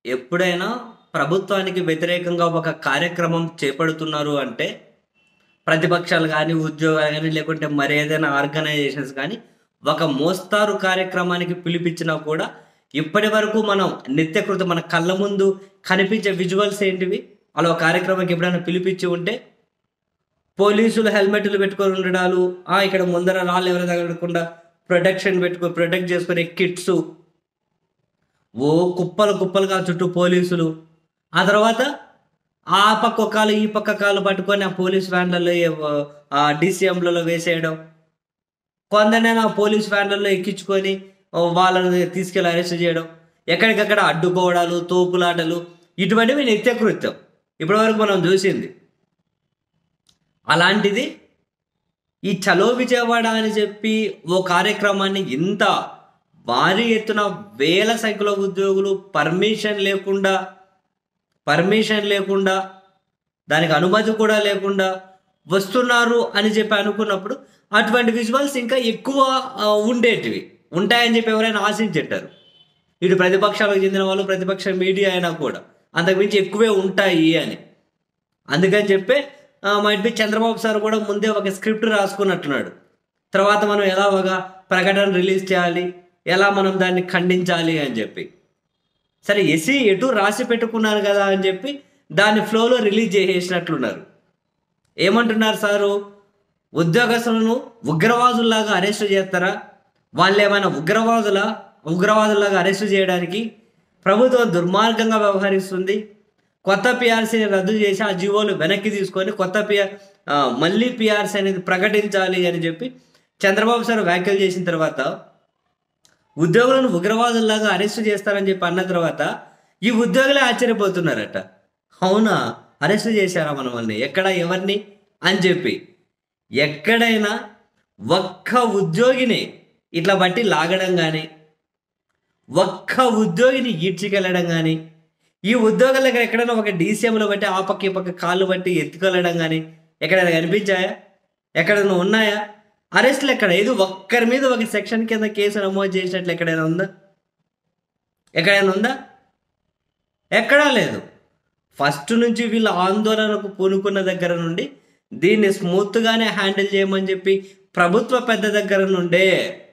ఎప్పుడైనా ప్రభుత్వానికి వ్యతిరేకంగా ఒక కార్యక్రమం చేపడుతున్నారు అంటే ప్రతిపక్షాలు కానీ ఉద్యోగాలు కానీ లేకుంటే మరి ఏదైనా ఆర్గనైజేషన్స్ కానీ ఒక మోస్తారు కార్యక్రమానికి పిలిపించినా కూడా ఇప్పటి వరకు మనం నిత్యకృత మన కళ్ళ ముందు కనిపించే విజువల్స్ ఏంటివి అలా ఒక కార్యక్రమానికి ఎప్పుడైనా పిలిపించి ఉంటే పోలీసులు హెల్మెట్లు పెట్టుకొని ఉండడాలు ఆ ఇక్కడ ముందర రాళ్ళు ఎవరు తగలకుండా ప్రొటెక్షన్ పెట్టుకో ప్రొటెక్ట్ చేసుకునే కిట్స్ ఓ కుప్పలు కుప్పలుగా చుట్టూ పోలీసులు ఆ తర్వాత ఆ పక్క కాలు ఈ పక్క కాలు పట్టుకొని ఆ పోలీస్ వ్యాన్లలో ఏ- ఆ డీసీఎంలలో వేసేయడం కొందరైనా ఆ పోలీస్ వ్యాన్లలో ఎక్కించుకొని ఆ, వాళ్ళని తీసుకెళ్ళి అరెస్ట్ చేయడం ఎక్కడికక్కడ అడ్డుకోవడాలు తోపులాటలు ఇటువంటివి నిత్యకృత్యం ఇప్పటివరకు మనం చూసింది అలాంటిది ఈ చలో విజయవాడ అని చెప్పి ఓ కార్యక్రమాన్ని ఇంత భారీ ఎత్తున వేల సంఖ్యలో ఉద్యోగులు పర్మిషన్ లేకుండా పర్మిషన్ లేకుండా దానికి అనుమతి కూడా లేకుండా వస్తున్నారు అని చెప్పి అనుకున్నప్పుడు అటువంటి విజువల్స్ ఇంకా ఎక్కువ ఆ, ఉండేటివి ఉంటాయని చెప్పి ఎవరైనా ఆశించుంటారు ఇటు ప్రతిపక్షాలకు చెందిన వాళ్ళు ప్రతిపక్ష మీడియా అయినా కూడా అంతకుమించి ఎక్కువే ఉంటాయి అని అందుకని చెప్పి మైట్ బి చంద్రబాబు సార్ కూడా ముందే ఒక స్క్రిప్ట్ రాసుకున్నట్టున్నాడు తర్వాత మనం ఎలా ఒక ప్రకటన రిలీజ్ చేయాలి ఎలా మనం దాన్ని ఖండించాలి అని చెప్పి సరే ఎసి ఎటు రాసి పెట్టుకున్నారు కదా అని చెప్పి దాన్ని ఫ్లోలో రిలీజ్ చేసేసినట్లున్నారు ఏమంటున్నారు సారు ఉద్యోగస్తులను ఉగ్రవాదుల్లాగా అరెస్ట్ చేస్తారా వాళ్ళు ఏమైనా ఉగ్రవాదుల ఉగ్రవాదుల్లాగా అరెస్ట్ చేయడానికి ప్రభుత్వం దుర్మార్గంగా వ్యవహరిస్తుంది కొత్త పిఆర్సీని రద్దు చేసి ఆ జీవోలు వెనక్కి తీసుకొని కొత్త పిఆర్ మళ్ళీ పిఆర్సీ అనేది ప్రకటించాలి అని చెప్పి చంద్రబాబు సార్ వ్యాఖ్యలు చేసిన తర్వాత ఉద్యోగులను ఉగ్రవాదుల్లాగా అరెస్ట్ చేస్తారని చెప్పి అన్న తర్వాత ఈ ఉద్యోగులే ఆశ్చర్యపోతున్నారట అవునా అరెస్ట్ చేశారా మనల్ని ఎక్కడ ఎవరిని అని చెప్పి ఎక్కడైనా ఒక్క ఉద్యోగిని ఇట్లా బట్టి లాగడం కానీ ఒక్క ఉద్యోగిని ఈడ్చికెళ్ళడం కానీ ఈ ఉద్యోగుల దగ్గర ఎక్కడైనా ఒక డీసీఎంలో బట్టి ఆ పక్క ఈ పక్క కాళ్ళు బట్టి ఎత్తుకెళ్ళడం కానీ ఎక్కడైనా కనిపించాయా ఎక్కడైనా ఉన్నాయా అరెస్ట్లు ఎక్కడ ఏదో ఒక్కరి మీద ఒక సెక్షన్ కింద కేసు నమోదు చేసినట్లు ఎక్కడైనా ఉందా ఎక్కడైనా ఉందా ఎక్కడా లేదు ఫస్ట్ నుంచి వీళ్ళ ఆందోళనకు పూనుకున్న దగ్గర నుండి దీన్ని స్మూత్గానే హ్యాండిల్ చేయమని చెప్పి ప్రభుత్వ పెద్ద దగ్గర నుండే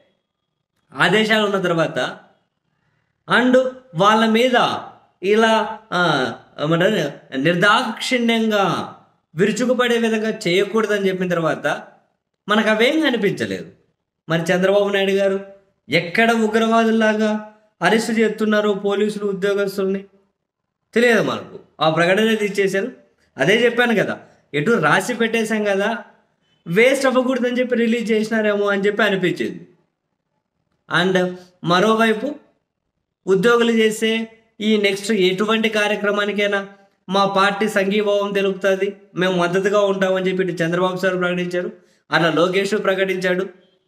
ఆదేశాలు ఉన్న తర్వాత అండ్ వాళ్ళ మీద ఇలా ఆ, ఏమంటారు నిర్దాక్షిణ్యంగా విరుచుకుపడే విధంగా చేయకూడదని చెప్పిన తర్వాత మనకు అవేం కనిపించలేదు మరి చంద్రబాబు నాయుడు గారు ఎక్కడ ఉగ్రవాదుల్లాగా అరెస్ట్ చేస్తున్నారు పోలీసులు ఉద్యోగస్తుల్ని తెలియదు మనకు ఆ ప్రకటన ఇచ్చేశారు అదే చెప్పాను కదా ఎటు రాసి పెట్టేశాం కదా వేస్ట్ అవ్వకూడదని చెప్పి రిలీజ్ చేసినారేమో అని చెప్పి అనిపించింది అండ్ మరోవైపు ఉద్యోగులు చేసే ఈ నెక్స్ట్ ఎటువంటి కార్యక్రమానికైనా మా పార్టీ సంఘీభావం తెలుపుతుంది మేము మద్దతుగా ఉంటామని చెప్పి ఇటు చంద్రబాబు సార్ ప్రకటించారు అట్లా లోకేష్ ప్రకటించాడు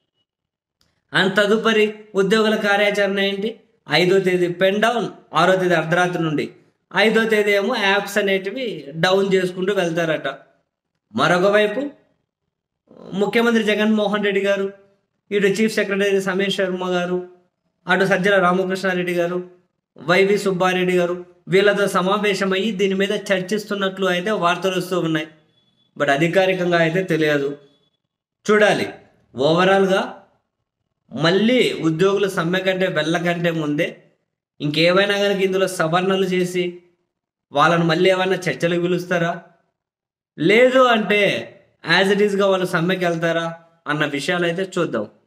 అండ్ తదుపరి ఉద్యోగుల కార్యాచరణ ఏంటి ఐదో తేదీ పెన్ డౌన్ ఆరో తేదీ అర్ధరాత్రి నుండి ఐదో తేదీ ఏమో యాప్స్ అనేటివి డౌన్ చేసుకుంటూ వెళ్తారట మరొక వైపు ముఖ్యమంత్రి జగన్మోహన్ రెడ్డి గారు ఇటు చీఫ్ సెక్రటరీ సమీర్ శర్మ గారు అటు సజ్జల రామకృష్ణారెడ్డి గారు వైవి సుబ్బారెడ్డి గారు వీళ్ళతో సమావేశమయ్యి దీని మీద చర్చిస్తున్నట్లు అయితే వార్తలు వస్తూ ఉన్నాయి బట్ అధికారికంగా అయితే తెలియదు చూడాలి ఓవరాల్గా మళ్ళీ ఉద్యోగులు సమ్మె కంటే వెళ్ళకంటే ముందే ఇంకేమైనా కనుక ఇందులో సవరణలు చేసి వాళ్ళని మళ్ళీ ఏమైనా చర్చలకు పిలుస్తారా లేదు అంటే యాజ్ ఇట్ ఈస్గా వాళ్ళు సమ్మెకి వెళ్తారా అన్న విషయాలు అయితే చూద్దాం